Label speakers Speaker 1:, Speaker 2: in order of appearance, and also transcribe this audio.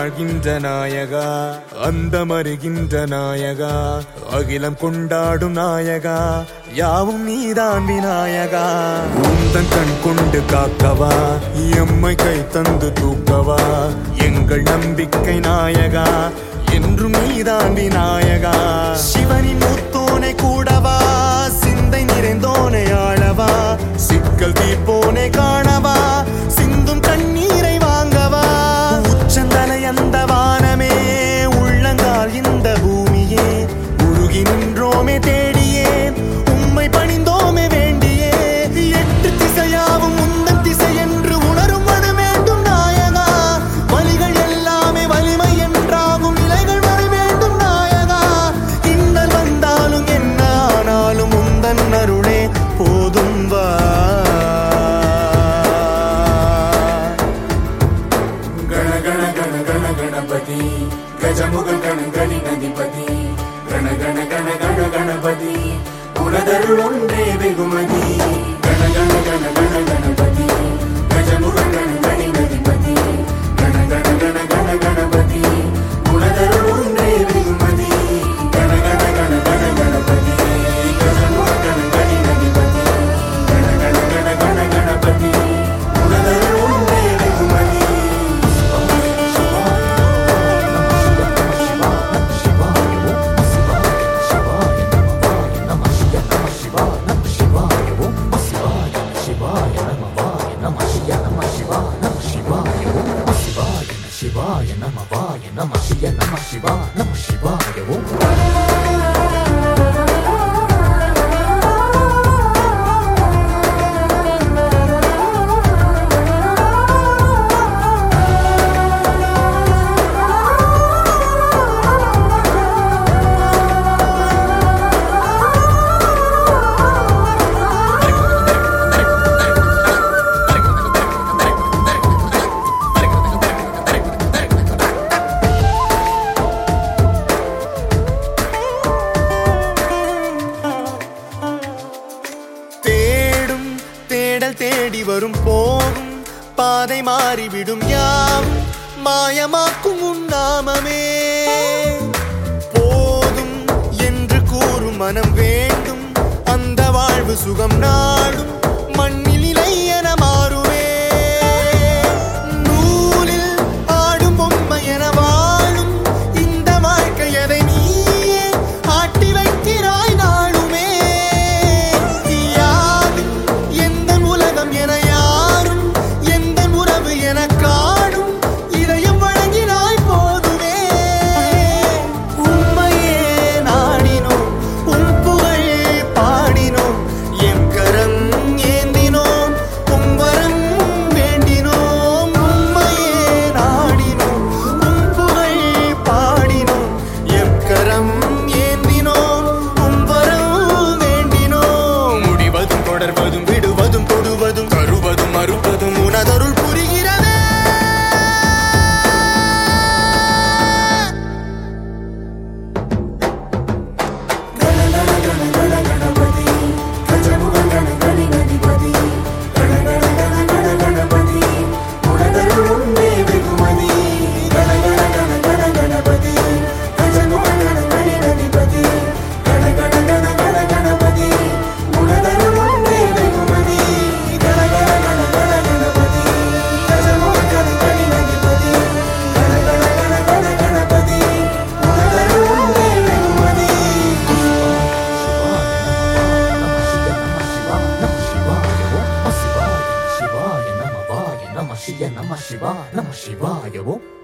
Speaker 1: வாழ்கின்ற நாயகா அந்தமருகின்ற நாயகா அகிலம் கொண்டாடும் நாயகா யாவும் நீதான் விநாயகா உந்தன் கண் கொண்டு காக்கவா எம்மை கை தந்து தூக்கவா எங்கள் நம்பிக்கை நாயகா என்றும் நீதான் விநாயகா சிவனின் முத்தோனை கூடவா சிந்தை நிறைந்தோனை ஆளவா சிக்கல் தீர்ப்போனை காணவா சிந்தும் கண்ணீரை வாங்கவா உச்சந்தலை அந்த வானமே உள்ளங்கால் இந்த பூமியே உருகி நின்றோமே தேடியே உம்மை பணிந்தோமே வேண்டியே எட்டு திசையாவும் உந்தன் திசை என்று உணரும் அது வேண்டும் நாயகா வலிகள் எல்லாமே வலிமை என்றாகும் நிலைகள் வர வேண்டும் நாயகா இன்னல் வந்தாலும் என்ன ஆனாலும் உந்தன் அருளே போதும் வா
Speaker 2: ಗಣ ಗಣ ಗಣ ಗಣ ಗಣಪತಿ ಗಜಮುಗ ಗಣ ಗಣಿ ನದಿಪತಿ ಗಣ ಗಣ ಗಣ ಗಣ ಗಣಪತಿ ಗುಣದರುಳೊಂದೇ ಬೆಗುಮತಿ ಗಣ ಗಣ ಗಣ ಗಣ ಗಣಪತಿ ಗಜಮುಗ ಗಣ ಗಣಿ ನದಿಪತಿ ಗಣ ಗಣ ಗಣ ಗಣ ಗಣಪತಿ ಗುಣದರುಳೊಂದೇ ಬೆಗುಮತಿ ಗಣ ಗಣ ಗಣ ಗಣ ಗಣಪತಿ ಗಜಮುಗ ಗಣ ಗಣಿ ನದಿಪತಿ ಗಣ ಗಣ ಗಣ ಗಣ ಗಣಪತಿ ಗುಣದರುಳೊಂದೇ ಬೆಗುಮತಿ
Speaker 3: ಶಿವಾಯ ನಮವಾಯ ನಮ ಶಿಯ ನಮ ಶಿವ ನಮ ಶಿವಾಯ ಓಂ
Speaker 1: தேடும் தேடல் தேடி வரும் போகும் பாதை மாறிவிடும் யாவும் மாயமாக்கும் உன் நாமமே போதும் என்று கூறும் மனம் வேண்டும் அந்த வாழ்வு சுகம் நாடும் மண்ணில் இலை என மாறுமே நூலில் ஆடும் பொம்மை என வாழும் இந்த வாழ்க்கை எதை நீயே ஆட்டி வைக்கிறாய் நாளுமே யாரும் எந்த உலகம் என யாரும் எந்த உறவு என காடும் இதயம் வழங்கினாய் போதுமே உண்மையே நாடினோம் உன் புகழ் பாடினோம் எம் கரம் ஏந்தினோம் உம் வரம் வேண்டினோம் உண்மையே நாடினோம் உன் புகழ் பாடினோம் எம் கரம் ஏந்தினோம் உம் வரம் வேண்டினோம் முடிவதும் தொடர்வதும் விடுவதும் தொடுவதும் தருவதும் மறுப்பதும் உனதருள் புரிகிறதே
Speaker 2: ಗಣಪತಿ ಗಜಮುಗ ಗಣ ಗಣಿ ನದಿಪತಿ ಗಣ ಗಣ ಗಣ ಗಣ ಗಣಪತಿ ಗುಣದರುಳೊಂದೇ ಬೆಗುಮತಿ ಗಣ ಗಣ ಗಣ ಗಣ ಗಣಪತಿ ಗಜಮುಗ ಗಣ ಗಣಿ ನದಿಪತಿ ಗಣ ಗಣ ಗಣ ಗಣ ಗಣಪತಿ ಗುಣದರುಳೊಂದೇ ಬೆಗುಮತಿ ಗಣ ಗಣ ಗಣ ಗಣ ಗಣಪತಿ ಗಜಮುಗ ಗಣ ಗಣಿ ನದಿಪತಿ ಗಣ ಗಣ ಗಣ ಗಣ ಗಣಪತಿ ಗುಣದರುಳೊಂದೇ ಬೆಗುಮತಿ
Speaker 3: ಶಿವಾಯ ನಮ ಶಿವ ನಮ ಶಿವಾಯ ಓಂ